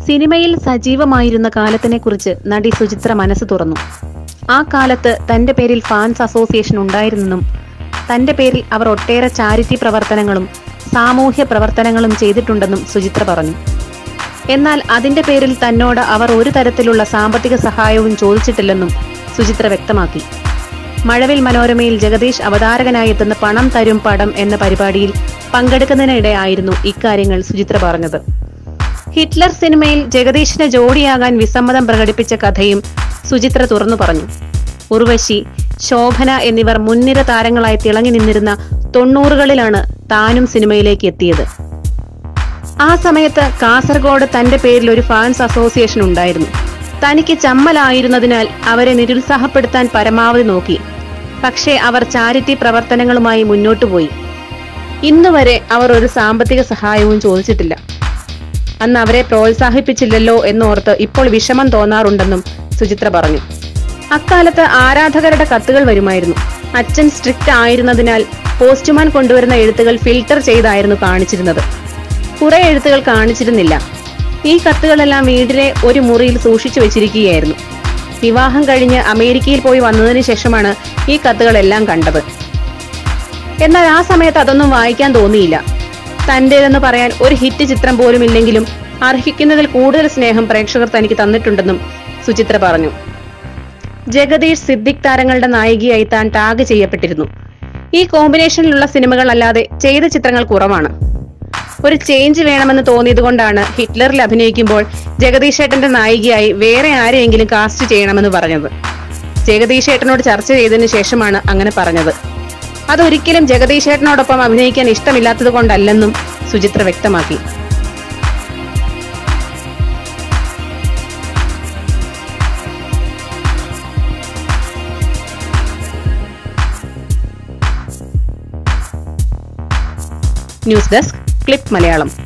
സിനിമയിൽ സജീവമായിരുന്ന കാലത്തിനെക്കുറിച്ച് നടി സുചിത്ര മനസ്സ് തുറന്നു ആ കാലത്ത് തന്റെ പേരിൽ ഫാൻസ് അസോസിയേഷൻ ഉണ്ടായിരുന്നെന്നും തന്റെ പേരിൽ അവർ ഒട്ടേറെ ചാരിറ്റി പ്രവർത്തനങ്ങളും സാമൂഹ്യ പ്രവർത്തനങ്ങളും ചെയ്തിട്ടുണ്ടെന്നും സുചിത്ര പറഞ്ഞു എന്നാൽ അതിന്റെ പേരിൽ തന്നോട് അവർ ഒരു തരത്തിലുള്ള സാമ്പത്തിക സഹായവും ചോദിച്ചിട്ടില്ലെന്നും സുചിത്ര വ്യക്തമാക്കി മഴവിൽ മനോരമയിൽ ജഗദീഷ് അവതാരകനായി എത്തുന്ന പണം തരും പടം എന്ന പരിപാടിയിൽ പങ്കെടുക്കുന്നതിനിടെയായിരുന്നു ഇക്കാര്യങ്ങൾ സുചിത്ര പറഞ്ഞത് ഹിറ്റ്ലർ സിനിമയിൽ ജഗദീഷിന് ജോഡിയാകാൻ വിസമ്മതം പ്രകടിപ്പിച്ച കഥയും സുചിത്ര തുറന്നു പറഞ്ഞു ഉർവശി ശോഭന എന്നിവർ മുൻനിര താരങ്ങളായി തിളങ്ങി നിന്നിരുന്ന തൊണ്ണൂറുകളിലാണ് താനും സിനിമയിലേക്ക് എത്തിയത് ആ സമയത്ത് കാസർഗോഡ് തന്റെ പേരിൽ ഒരു ഫാൻസ് അസോസിയേഷൻ ഉണ്ടായിരുന്നു തനിക്ക് ചമ്മലായിരുന്നതിനാൽ അവരെ നിരുത്സാഹപ്പെടുത്താൻ പരമാവധി നോക്കി പക്ഷേ അവർ ചാരിറ്റി പ്രവർത്തനങ്ങളുമായി മുന്നോട്ടു പോയി ഇന്നുവരെ അവർ ഒരു സാമ്പത്തിക സഹായവും ചോദിച്ചിട്ടില്ല അന്ന് അവരെ പ്രോത്സാഹിപ്പിച്ചില്ലല്ലോ എന്നോർത്ത് ഇപ്പോൾ വിഷമം തോന്നാറുണ്ടെന്നും സുചിത്ര പറഞ്ഞു അക്കാലത്ത് ആരാധകരുടെ കത്തുകൾ വരുമായിരുന്നു അച്ഛൻ സ്ട്രിക്റ്റ് ആയിരുന്നതിനാൽ പോസ്റ്റ്മാൻ കൊണ്ടുവരുന്ന എഴുത്തുകൾ ഫിൽട്ടർ ചെയ്തായിരുന്നു കാണിച്ചിരുന്നത് കുറെ എഴുത്തുകൾ കാണിച്ചിരുന്നില്ല ഈ കത്തുകളെല്ലാം വീട്ടിലെ ഒരു മുറിയിൽ സൂക്ഷിച്ചു വെച്ചിരിക്കുകയായിരുന്നു വിവാഹം കഴിഞ്ഞ് അമേരിക്കയിൽ പോയി വന്നതിന് ശേഷമാണ് ഈ കത്തുകളെല്ലാം കണ്ടത് എന്നാൽ ആ സമയത്ത് അതൊന്നും വായിക്കാൻ തോന്നിയില്ല തന്റേതെന്ന് പറയാൻ ഒരു ഹിറ്റ് ചിത്രം പോലും ഇല്ലെങ്കിലും അർഹിക്കുന്നതിൽ കൂടുതൽ സ്നേഹം പ്രേക്ഷകർ തനിക്ക് തന്നിട്ടുണ്ടെന്നും സുചിത്ര പറഞ്ഞു ജഗദീഷ് സിദ്ദിഖ് താരങ്ങളുടെ നായികയായി താൻ ടാഗ് ചെയ്യപ്പെട്ടിരുന്നു ഈ കോമ്പിനേഷനിലുള്ള സിനിമകൾ അല്ലാതെ ചെയ്ത ചിത്രങ്ങൾ കുറവാണ് ഒരു ചേഞ്ച് വേണമെന്ന് തോന്നിയതുകൊണ്ടാണ് ഹിറ്റ്ലറിൽ അഭിനയിക്കുമ്പോൾ ജഗദീഷ് ഏട്ടന്റെ നായികയായി വേറെ ആരെയെങ്കിലും കാസ്റ്റ് ചെയ്യണമെന്ന് പറഞ്ഞത് ജഗദീഷ് ഏട്ടനോട് ചർച്ച ചെയ്തതിനു ശേഷമാണ് അങ്ങനെ പറഞ്ഞത് അതൊരിക്കലും ജഗദീഷ് ഏട്ടനോടൊപ്പം അഭിനയിക്കാൻ ഇഷ്ടമില്ലാത്തത് കൊണ്ടല്ലെന്നും സുചിത്ര വ്യക്തമാക്കി ന്യൂസ് ഡെസ്ക് ക്ലിപ്പ് മലയാളം